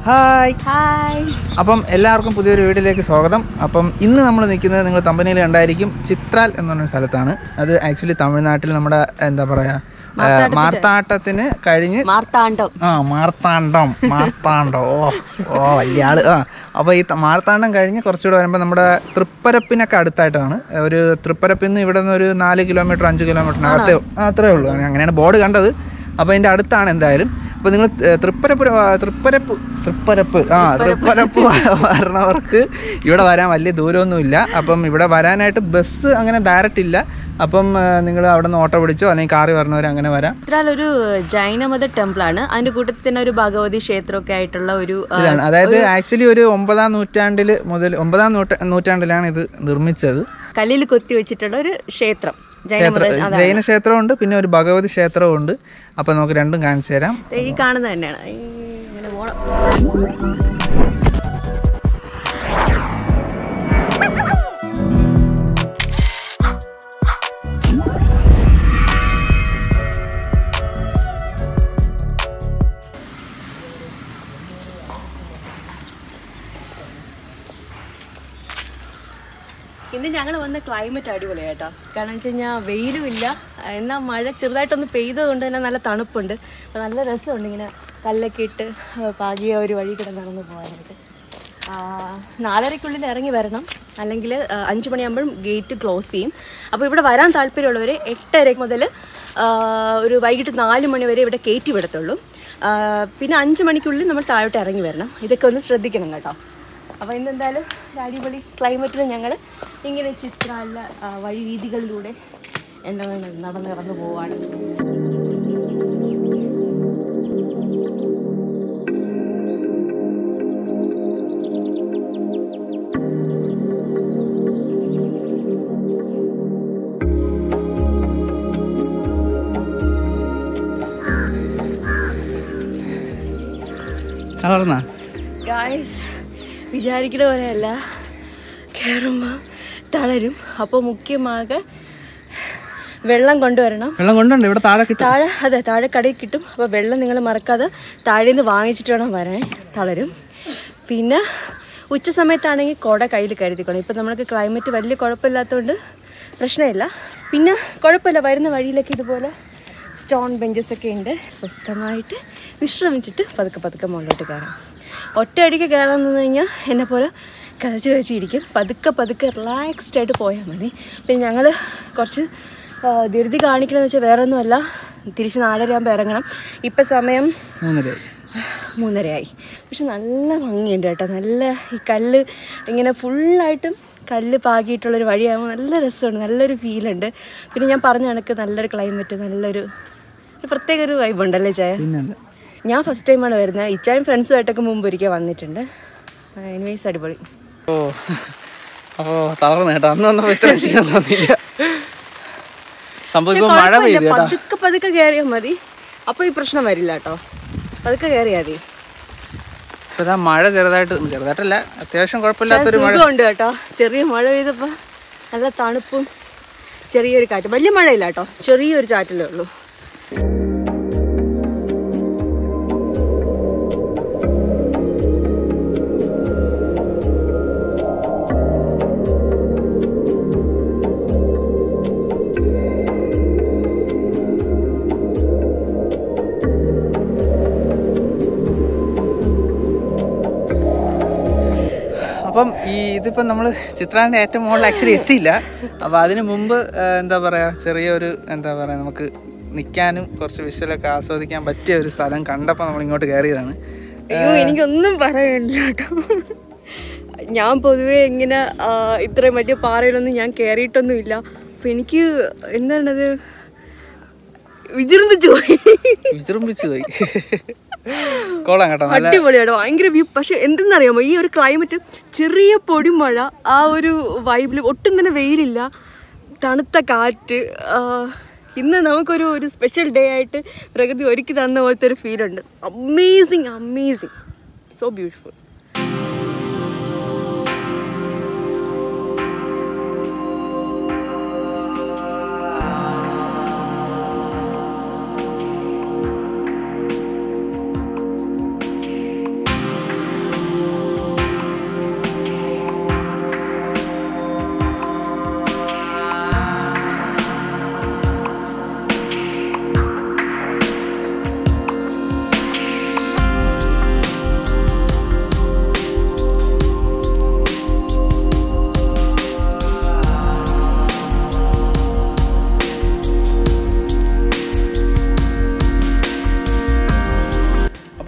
Hi hi അപ്പം എല്ലാവർക്കും പുതിയൊരു വീഡിയോയിലേക്ക് സ്വാഗതം അപ്പം ഇന്ന് നമ്മൾ നിൽക്കുന്നത് നിങ്ങൾ തമ്പനിയിൽ കണ്ടായിരിക്കും ചിത്രാൽ എന്ന് പറഞ്ഞ സ്ഥലത്താണ് അത് ആക്ച്വലി തമിഴ്നാട്ടിൽ നമ്മുടെ എന്താ പറയുക മാർത്താട്ടത്തിന് കഴിഞ്ഞ് മാർത്താണ്ഡം ആ മാർത്താണ്ഡം മാർത്താണ്ഡം ഓ ഓ വലിയ ആള് ആ അപ്പോൾ ഈ ത- മാർത്താണ്ഡം കഴിഞ്ഞ് കുറച്ചുകൂടെ വരുമ്പോൾ നമ്മുടെ തൃപ്പരപ്പിനൊക്കെ അടുത്തായിട്ടാണ് ഒരു തൃപ്പരപ്പിൽ നിന്ന് ഇവിടെ നിന്ന് ഒരു നാല് കിലോമീറ്റർ അഞ്ച് കിലോമീറ്ററിനകത്തേ ആ, അത്രേ ഉള്ളൂ അങ്ങനെയാണ് ബോർഡ് കണ്ടത് അപ്പോൾ അതിൻ്റെ അടുത്താണ് എന്തായാലും അപ്പോൾ നിങ്ങൾ തൃപ്പരപ്പ് തൃപ്പരപ്പ് തൃപ്പരപ്പ് ആ തൃപ്പരപ്പ് വരണവർക്ക് ഇവിടെ വരാൻ വലിയ ദൂരമൊന്നുമില്ല അപ്പം ഇവിടെ വരാനായിട്ട് ബസ് അങ്ങനെ ഡയറക്റ്റ് ഇല്ല അപ്പം നിങ്ങൾ അവിടെ നിന്ന് ഓട്ടോ പിടിച്ചോ അല്ലെങ്കിൽ കാറി വരണവർ അങ്ങനെ വരാം ചിത്രാൽ ഒരു ജൈനമത ടെമ്പിൾ ആണ് അതിന്റെ കൂട്ടത്തിൽ തന്നെ ഒരു ഭഗവതി ക്ഷേത്രമൊക്കെ ആയിട്ടുള്ള ഒരു ആ, ഇതാണ് അതായത് ആക്ച്വലി ഒരു ഒമ്പതാം നൂറ്റാണ്ടിൽ മുതൽ ഒമ്പതാം നൂറ്റ നൂറ്റാണ്ടിലാണ് ഇത് നിർമ്മിച്ചത് കല്ലിൽ കൊത്തി വെച്ചിട്ടുള്ള ഒരു ക്ഷേത്രം ക്ഷേത്ര ജൈനമത ജൈന ക്ഷേത്രമുണ്ട് പിന്നെ ഒരു ഭഗവതി ക്ഷേത്രവും ഉണ്ട് അപ്പോൾ നമുക്ക് രണ്ടും കാണിച്ചു തരാം ദേ ഈ കാണുന്നത് തന്നെയാണ് ഈ ഇങ്ങനെ പോണം ഇന്ന് ഞങ്ങൾ വന്ന ക്ലൈമറ്റ് അടിപൊളിയാണ് കേട്ടോ കാരണം വെച്ച് കഴിഞ്ഞാൽ വെയിലും ഇല്ല എന്നാൽ മഴ ചെറുതായിട്ടൊന്ന് പെയ്തത് കൊണ്ട് തന്നെ നല്ല തണുപ്പുണ്ട് അപ്പോൾ നല്ല രസമുണ്ട് ഇങ്ങനെ കല്ലൊക്കെ ഇട്ട് ആ, പാകിയ ഒരു വഴി കൂടെ നടന്നു പോകാനായിട്ട് ആ, നാലരയ്ക്കുള്ളിൽ ഇറങ്ങി വരണം അല്ലെങ്കിൽ ആ, അഞ്ച് മണിയാകുമ്പോഴും ഗേറ്റ് ക്ലോസ് ചെയ്യും അപ്പോൾ ഇവിടെ വരാൻ താല്പര്യമുള്ളവർ എട്ടര മുതൽ ആ, ഒരു വൈകിട്ട് നാല് മണി വരെ ഇവിടെ കയറ്റി വിടത്തുള്ളൂ ആ, പിന്നെ അഞ്ച് മണിക്കുള്ളിൽ നമ്മൾ താഴോട്ട് ഇറങ്ങി വരണം ഇതൊക്കെ ഒന്ന് ശ്രദ്ധിക്കണം കേട്ടോ അപ്പോൾ ഇന്ന് എന്തായാലും ഒരു അടിപൊളി ക്ലൈമറ്റിൽ ഞങ്ങൾ ഇങ്ങനെ ചിത്രാല വഴി വീതികളിലൂടെ എന്താണ് നടന്ന് നടന്നു പോവാണ് കളർന്നാ ഗായ്സ് വിചാരിക്കുന്ന പോലെയല്ല കയറുമ്പോൾ തളരും അപ്പോൾ മുഖ്യമാകെ വെള്ളം കൊണ്ടുവരണം വെള്ളം കൊണ്ടുണ്ട് ഇവിടെ താഴെ കിട്ടും താഴെ അതെ താഴെ കടയിൽ കിട്ടും അപ്പോൾ വെള്ളം നിങ്ങൾ മറക്കാതെ താഴെ നിന്ന് വാങ്ങിച്ചിട്ട് വേണം വരാൻ തളരും പിന്നെ ഉച്ച സമയത്താണെങ്കിൽ കുട കയ്യിൽ കരുതിക്കണം ഇപ്പം നമ്മൾക്ക് ക്ലൈമറ്റ് വലിയ കുഴപ്പമില്ലാത്തതുകൊണ്ട് പ്രശ്നമില്ല പിന്നെ കുഴപ്പമില്ല വരുന്ന വഴിയിലൊക്കെ ഇതുപോലെ സ്റ്റോൺ ബെഞ്ചസ് ഒക്കെ ഉണ്ട് സ്വസ്ഥമായിട്ട് വിശ്രമിച്ചിട്ട് പതുക്കെ പതുക്കെ മുകളിലോട്ട് കയറാം ഒറ്റയടിക്ക് കയറാൻ നിന്ന് കഴിഞ്ഞാൽ എന്നെ പോലെ കതച്ച് കഴിച്ചിരിക്കും പതുക്കെ പതുക്കെ റിലാക്സ്ഡ് ആയിട്ട് പോയാൽ മതി പിന്നെ ഞങ്ങൾ കുറച്ച് ആ, ധൃതി കാണിക്കണമെന്ന് വെച്ചാൽ വേറെ ഒന്നുമല്ല തിരിച്ച് നാലരയാകുമ്പോൾ ഇറങ്ങണം ഇപ്പം സമയം മൂന്നര മൂന്നരയായി പക്ഷെ നല്ല ഭംഗിയുണ്ട് കേട്ടോ നല്ല ഈ കല്ല് ഇങ്ങനെ ഫുള്ളായിട്ടും കല്ല് പാകിയിട്ടുള്ളൊരു വഴിയാകുമ്പോൾ നല്ല രസമുണ്ട് നല്ലൊരു ഫീലുണ്ട് പിന്നെ ഞാൻ പറഞ്ഞ കണക്ക് നല്ലൊരു ക്ലൈമറ്റ് നല്ലൊരു ഒരു പ്രത്യേക ഒരു വൈബ് ഉണ്ടല്ലേ ചായ പിന്നല്ല ഞാൻ ഫസ്റ്റ് ടൈമാണ് വരുന്നത് ഇച്ചായും ഫ്രണ്ട്സുമായിട്ടൊക്കെ മുമ്പ് ഒരിക്കൽ വന്നിട്ടുണ്ട് എനിവേസ് അടിപൊളി ഓ അപ്പോൾ തളർന്നു കേട്ടോ അന്ന് വന്നപ്പോൾ ഇത്ര ക്ഷീണം തോന്നിയില്ല സംഭവം ഇപ്പോൾ മഴ കുഴപ്പമില്ല, പെയ്തു കേട്ടോ പതുക്കെ പതുക്കെ കയറിയാൽ മതി അപ്പോൾ ഈ പ്രശ്നം വരില്ല കേട്ടോ പതുക്കെ കയറിയാൽ മതി ഇപ്പോൾ ഇതാ മഴ ചെറുതായിട്ട് ചെറുതായിട്ടല്ല അത്യാവശ്യം കുഴപ്പമില്ലാത്തൊരു മഴ സുഖമുണ്ട് കേട്ടോ ചെറിയ മഴ പെയ്തപ്പോൾ നല്ല തണുപ്പും ചെറിയൊരു കാറ്റ് വലിയ മഴയില്ല കേട്ടോ ചെറിയൊരു ചാറ്റലേ ഉള്ളൂ അപ്പം ഈ ഇതിപ്പം നമ്മൾ ചിത്രാൻ്റെ ഏറ്റവും മുകളിൽ ആക്ച്വലി എത്തിയില്ല അപ്പോൾ അതിന് മുമ്പ് ആ, എന്താ പറയുക ചെറിയൊരു എന്താ പറയുക നമുക്ക് നിൽക്കാനും കുറച്ച് വിഷ്വലൊക്കെ ആസ്വദിക്കാൻ പറ്റിയ ഒരു സ്ഥലം കണ്ടപ്പോൾ നമ്മൾ ഇങ്ങോട്ട് കയറിയതാണ് അയ്യോ എനിക്കൊന്നും പറയാനില്ല കേട്ടോ ഞാൻ പൊതുവേ ഇങ്ങനെ ആ, ഇത്രയും വലിയ പാറയിലൊന്നും ഞാൻ കയറിയിട്ടൊന്നുമില്ല അപ്പം എനിക്ക് എന്താണത് വിജൃംഭിച്ചു പോയി വിജൃംഭിച്ചു പോയി കൊള്ളാം കേട്ടോ നല്ല അടിപൊളിയാണ് ഭയങ്കര വ്യൂ പക്ഷെ എന്തെന്നറിയാമോ ഈ ഒരു ക്ലൈമറ്റ് ചെറിയ പൊടിമഴ ആ ഒരു വൈബിൽ ഒട്ടും തന്നെ വെയിലില്ല തണുത്ത കാറ്റ് ആ, ഇന്ന് നമുക്കൊരു ഒരു സ്പെഷ്യൽ ഡേ ആയിട്ട് പ്രകൃതി ഒരുക്കി തന്ന പോലത്തെ ഒരു ഫീലുണ്ട് അമേസിങ് അമേസിങ് സോ ബ്യൂട്ടിഫുൾ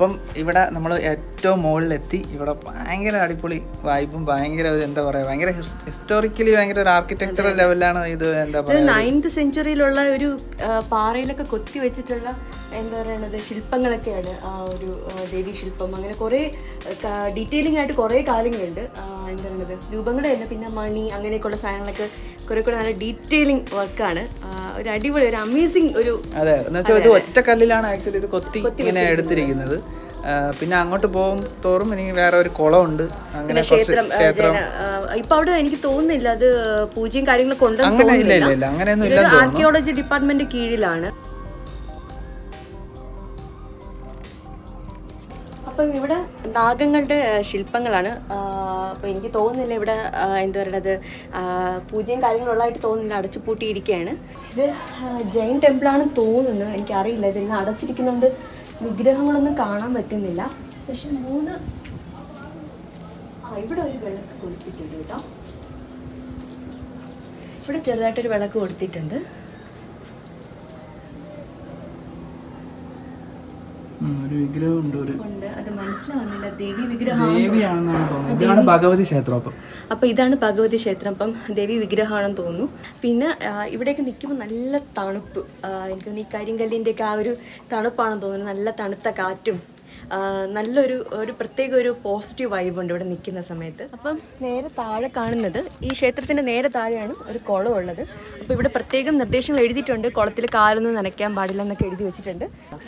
അപ്പം ഇവിടെ നമ്മൾ ഏറ്റവും മുകളിലെത്തി ഇവിടെ ഭയങ്കര അടിപൊളി വൈബും ഭയങ്കര ഒരു എന്താ പറയുക ഭയങ്കര ഹിസ്റ്റോറിക്കലി ഭയങ്കര ഒരു ആർക്കിടെക്ചറൽ ലെവലിലാണ് ഇത് എന്താ ഇത് പറയുക നയൻത് സെഞ്ചുറിയിലുള്ള ഒരു ആ, പാറയിലൊക്കെ കൊത്തി വെച്ചിട്ടുള്ള എന്താ പറയണത് ശില്പങ്ങളൊക്കെയാണ് ആ ഒരു ആ, ദേവീ ശില്പം അങ്ങനെ കുറേ ഡീറ്റെയിലിംഗ് ആയിട്ട് കുറേ കാര്യങ്ങളുണ്ട് ആ, എന്താ പറയുന്നത് രൂപങ്ങളുടെ തന്നെ പിന്നെ മണി അങ്ങനെയൊക്കെയുള്ള സാധനങ്ങളൊക്കെ കുറെ കൂടെ നല്ല ഡീറ്റെയിലിംഗ് വർക്കാണ് ഒരു അടിപൊളി ഒരു അമേസിങ് ഒരു അതെ എന്ന് വെച്ചാൽ ഇത് ഒറ്റ കല്ലിലാണ് ആക്ച്വലി ഇത് കൊത്തി ഇങ്ങനെ എടുത്തിരിക്കുന്നത് ആ, പിന്നെ അങ്ങോട്ട് പോകും തോറും എനിക്ക് വേറെ ഒരു കുളമുണ്ട് അങ്ങനെ കുറച്ച് ക്ഷേത്രം ആ, ക്ഷേത്രം ജന- ആ, ഇപ്പൊ അവിടെ എനിക്ക് തോന്നുന്നില്ല അത് പൂജയും കാര്യങ്ങളൊക്കെ ഉണ്ടെന്ന് അങ്ങനെ ഇല്ല തോന്നുന്നില്ല ഇല്ല ഇല്ല അങ്ങനെയൊന്നും ഇതൊരു ഇല്ലെന്ന് തോന്നുന്നു ആർക്കിയോളജി ഡിപ്പാർട്ട്മെന്റ് കീഴിലാണ് അപ്പം ഇവിടെ നാഗങ്ങളുടെ ആ, ശില്പങ്ങളാണ് ആ, അപ്പം എനിക്ക് തോന്നുന്നില്ല ഇവിടെ ആ, എന്താ പറയണത് ആ, പൂജയും കാര്യങ്ങളുള്ളതായിട്ട് തോന്നുന്നില്ല അടച്ചു പൂട്ടിയിരിക്കുകയാണ് ഇത് ആ, ജൈൻ ടെമ്പിളാണെന്ന് തോന്നുന്നു എനിക്കറിയില്ല ഇതിങ്ങനെ അടച്ചിരിക്കുന്നതുകൊണ്ട് വിഗ്രഹങ്ങളൊന്നും കാണാൻ പറ്റുന്നില്ല പക്ഷെ മൂന്ന് ആ ഇവിടെ ഒരു വിളക്ക് കൊടുത്തിട്ടുണ്ട് കേട്ടോ ഇവിടെ ചെറുതായിട്ടൊരു വിളക്ക് കൊടുത്തിട്ടുണ്ട് ഉം, ഒരു വിഗ്രഹം ഉണ്ട് ഒരു ഉണ്ട് അത് മനസ്സിലാവുന്നില്ല ദേവി വിഗ്രഹം ദേവിയാണെന്നാണ് തോന്നുന്നത് ഇതാണ് ഭഗവതി ക്ഷേത്രം അപ്പം അപ്പോൾ ഇതാണ് ഭഗവതി ക്ഷേത്രം അപ്പം ദേവി വിഗ്രഹമാണെന്ന് തോന്നുന്നു പിന്നെ ആ, ഇവിടെയൊക്കെ നിൽക്കുമ്പോൾ നല്ല തണുപ്പ് ആ, എനിക്ക് തോന്നുന്നു ഈ കരിങ്കല്ലിൻ്റെ ഒക്കെ ആ ഒരു തണുപ്പാണെന്ന് തോന്നുന്നു നല്ല തണുത്ത കാറ്റും ആ, നല്ലൊരു ഒരു പ്രത്യേക ഒരു പോസിറ്റീവ് വൈബ് ഉണ്ട് ഇവിടെ നിൽക്കുന്ന സമയത്ത് അപ്പം നേരെ താഴെ കാണുന്നത് ഈ ക്ഷേത്രത്തിൻ്റെ നേരെ താഴെയാണ് ഒരു കുളം ഉള്ളത് അപ്പോൾ ഇവിടെ പ്രത്യേകം നിർദ്ദേശങ്ങൾ എഴുതിയിട്ടുണ്ട് കുളത്തിൽ കാലൊന്നും നനയ്ക്കാൻ പാടില്ല എന്നൊക്കെ എഴുതി വെച്ചിട്ടുണ്ട്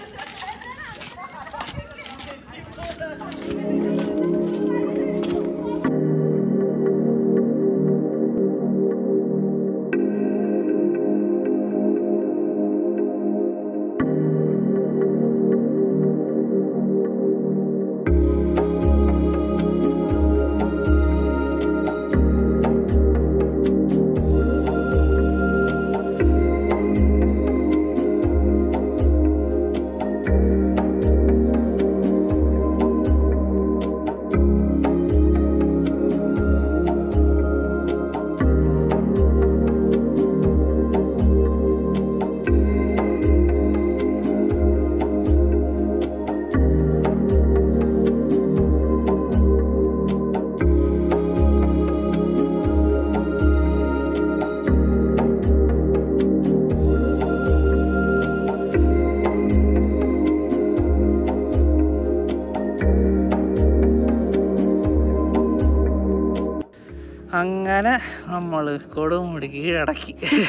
അങ്ങനെ നമ്മൾ കൊടുമുടി കീഴടക്കി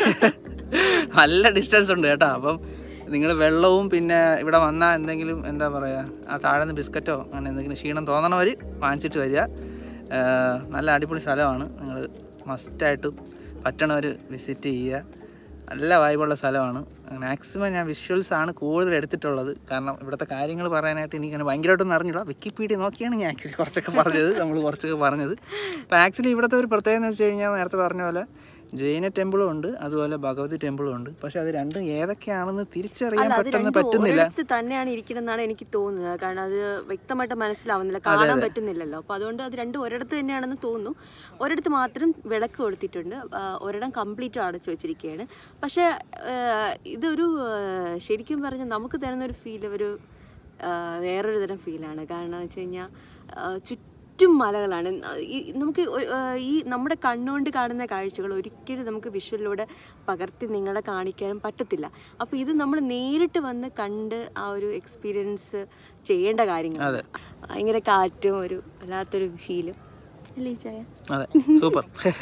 നല്ല ഡിസ്റ്റൻസ് ഉണ്ട് കേട്ടോ അപ്പം നിങ്ങൾ വെള്ളവും പിന്നെ ഇവിടെ വന്നാൽ എന്തെങ്കിലും എന്താ പറയുക ആ താഴെ നിന്ന് ബിസ്ക്കറ്റോ അങ്ങനെ എന്തെങ്കിലും ക്ഷീണം തോന്നണവർ വാങ്ങിച്ചിട്ട് വരിക ആ, നല്ല അടിപൊളി സ്ഥലമാണ് നിങ്ങൾ മസ്റ്റായിട്ടും പറ്റണവർ വിസിറ്റ് ചെയ്യുക നല്ല വൈബുള്ള സ്ഥലമാണ് മാക്സിമം ഞാൻ വിഷ്വൽസ് ആണ് കൂടുതൽ എടുത്തിട്ടുള്ളത് കാരണം ഇവിടുത്തെ കാര്യങ്ങൾ പറയാനായിട്ട് എനിക്ക് ഭയങ്കരമായിട്ടൊന്നും അറിഞ്ഞില്ല വിക്കിപീഡിയ നോക്കിയാണ് ഞാൻ ആക്ച്വലി കുറച്ചൊക്കെ പറഞ്ഞത് നമ്മൾ കുറച്ചൊക്കെ പറഞ്ഞത് അപ്പോൾ ആക്ച്വലി ഇവിടുത്തെ ഒരു പ്രത്യേകത എന്ന് വെച്ച് കഴിഞ്ഞാൽ നേരത്തെ പറഞ്ഞ പോലെ ജൈന ടെമ്പിളും ഉണ്ട് അതുപോലെ ഭഗവതി ടെമ്പിളും ഉണ്ട് പക്ഷെ അത് രണ്ടും ഏതൊക്കെയാണെന്ന് തിരിച്ചറിയാൻ അത് പെട്ടെന്ന് രണ്ടും പറ്റുന്നില്ല ഒരിടത്ത് തന്നെയാണ് ഇരിക്കണമെന്നാണ് എനിക്ക് തോന്നുന്നത് കാരണം അത് വ്യക്തമായിട്ട് മനസ്സിലാവുന്നില്ല കാണാൻ പറ്റുന്നില്ലല്ലോ അപ്പൊ അതുകൊണ്ട് അത് രണ്ടും ഒരിടത്ത് തന്നെയാണെന്ന് തോന്നുന്നു ഒരിടത്ത് മാത്രം വിളക്ക് കൊടുത്തിട്ടുണ്ട് ആ, ഒരിടം കംപ്ലീറ്റ് അടച്ചു വെച്ചിരിക്കുകയാണ് പക്ഷേ ആ, ഇതൊരു ആ, ശരിക്കും പറഞ്ഞാൽ നമുക്ക് തരുന്ന ഒരു ഫീൽ ഒരു ആ, വേറൊരു തരം ഫീലാണ് കാരണം എന്ന് വെച്ച് കഴിഞ്ഞാൽ ചുറ്റും മലകളാണ് ഈ നമുക്ക് ഒ- ആ, ഈ നമ്മുടെ കണ്ണുകൊണ്ട് കാണുന്ന കാഴ്ചകൾ ഒരിക്കലും നമുക്ക് വിഷ്വലിലൂടെ പകർത്തി നിങ്ങളെ കാണിക്കാനും പറ്റത്തില്ല അപ്പോൾ ഇത് നമ്മൾ നേരിട്ട് വന്ന് കണ്ട് ആ ഒരു എക്സ്പീരിയൻസ് ചെയ്യേണ്ട കാര്യങ്ങളാണ് ഭയങ്കര കാറ്റും ഒരു വല്ലാത്തൊരു ഫീലും അല്ലേ ഈ ചായ അതെ സൂപ്പർ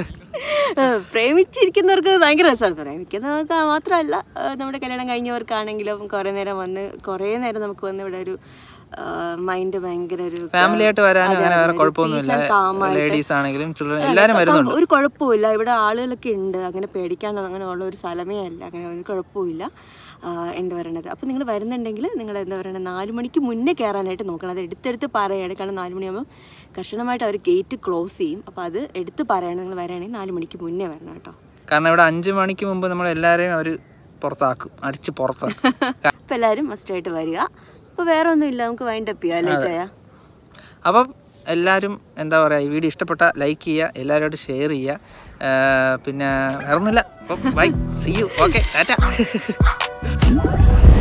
ഏഹ് പ്രേമിച്ചിരിക്കുന്നവർക്ക് ഭയങ്കര രസമാണ് പ്രേമിക്കുന്നവർക്ക് മാത്രമല്ല ഏഹ് നമ്മുടെ കല്യാണം കഴിഞ്ഞവർക്കാണെങ്കിലും കുറേ നേരം വന്ന് കുറേ നേരം നമുക്ക് വന്ന് ഇവിടെ ഒരു മൈൻഡ് ഭയങ്കര ഒരു ഫാമിലി ആയിട്ട് വരാനും അങ്ങനെ വേറെ ഒരു കുഴപ്പമൊന്നുമില്ല peace and calm ആയിട്ട്. ലേഡീസ് ആണെങ്കിലും ചിൽഡ്രൻ എല്ലാവരും വരുന്നുണ്ട് ഒരു കുഴപ്പമില്ല ഇവിടെ ആളുകളൊക്കെ ഉണ്ട് അങ്ങനെ പേടിക്കാൻ അങ്ങനെ ഉള്ള ഒരു സ്ഥലമേ അല്ല അങ്ങനെ ഒരു കുഴപ്പമില്ല എന്താ പറയണത് അപ്പോൾ നിങ്ങൾ വരുന്നുണ്ടെങ്കിൽ നിങ്ങൾ എന്താ പറയുന്നത് നാല് മണിക്ക് മുന്നേ കയറാനായിട്ട് നോക്കണം അത് എടുത്തെടുത്ത് പറയുകയാണ് കാരണം നാല് മണിയാകുമ്പോൾ കർശനമായിട്ട് അവർ ഗേറ്റ് ക്ലോസ് ചെയ്യും അപ്പോൾ അത് എടുത്ത് പറയണം നിങ്ങൾ വരികയാണെങ്കിൽ നാല് മണിക്ക് മുന്നേ വരണം കേട്ടോ കാരണം ഇവിടെ അഞ്ച് മണിക്ക് മുമ്പ് നമ്മൾ എല്ലാവരെയും അവർ പുറത്താക്കും അടിച്ച് പുറത്താക്കും അപ്പോൾ എല്ലാവരും മസ്റ്റായിട്ട് വരിക അപ്പോൾ വേറെ ഒന്നുമില്ല നമുക്ക് വൈൻഡ് അപ്പ് ചെയ്യാം അല്ലേ ചായ അപ്പം എല്ലാവരും എന്താ പറയുക ഈ വീഡിയോ ഇഷ്ടപ്പെട്ട ലൈക്ക് ചെയ്യുക എല്ലാവരോടും ഷെയർ ചെയ്യുക ആ, പിന്നെ വേറൊന്നുമില്ല അപ്പം bye see you okay Tata